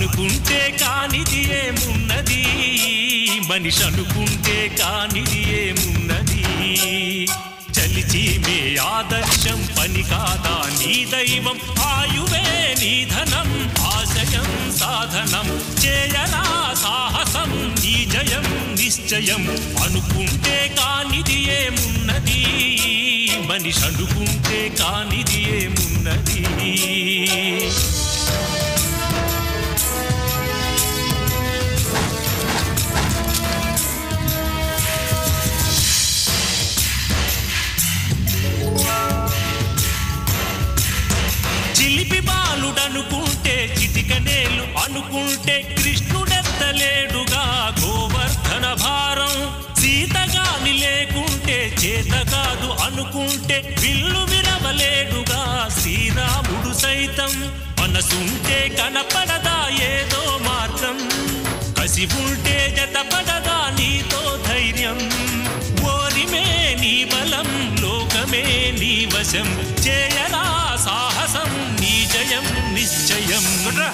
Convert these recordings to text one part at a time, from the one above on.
అనుకుంటే కానిది ఏమున్నది మనిషి అనుకుంటే కానిది ఏమున్నది చలిచి మే ఆదర్శం పని కాదా నీ దైవం ఆయువే నీ ధనం ఆశయం సాధనం చేయరా సాహసం నీ జయం నిశ్చయం అనుకుంటే కానిది ఏమున్నది మనిషి అనుకుంటే కానిది ఏమున్నది చిలిపి బాలుడనుకుంటే చిటికనేలు అనుకుంటే కృష్ణుడెత్తలేడుగా గోవర్ధన భారం సీతగాని లేకుంటే చేత కాదు అనుకుంటే విల్లు విరవలేడుగా శ్రీరాముడు సైతం మనసుంటే కనపడదా ఏదో మార్గం కసి ఉంటే జతపడదా నీతో ధైర్యం ఓరిమే నీ బలం లోకమే నీ వశం చేయరా సాహసం నీ జయం నిశ్చయం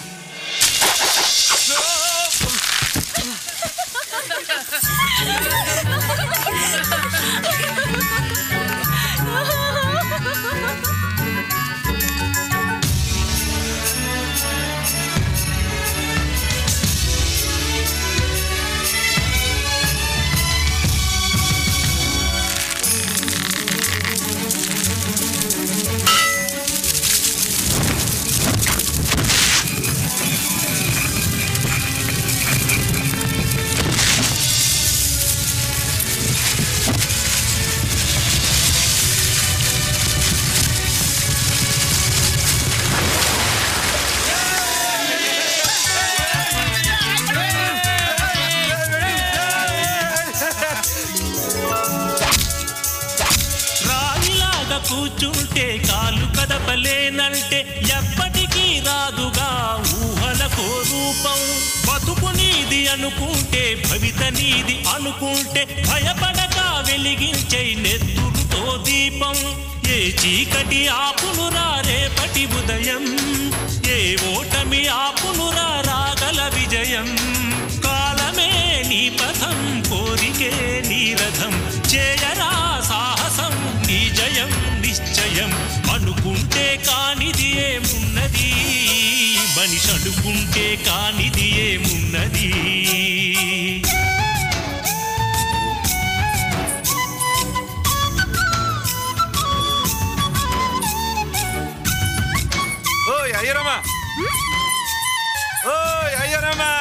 రాయిలాగా కూర్చుంటే కాలు కదపలేనంటే ఎప్పటికీ రాదుగా ఊహలకో రూపం బతుకు నీది అనుకుంటే భవిత నీది అనుకుంటే భయపడక వెలిగించే నెత్తురుతో దీపం ఏ చీకటి ఆపునురా రేపటి ఉదయం ఏ ఓటమి ఆపునురా రాగల విజయం కాలమే నీ పథం కోరికే నీ రథం చేయరా సాహసం నీ జయం నిశ్చయం అనుకుంటే కానిది ఏమున్నది మనిషి అనుకుంటే కానిది ఏమున్నది ఓయ్ అయ్యరమ్మా ఓయ్ అయ్యరమ్మా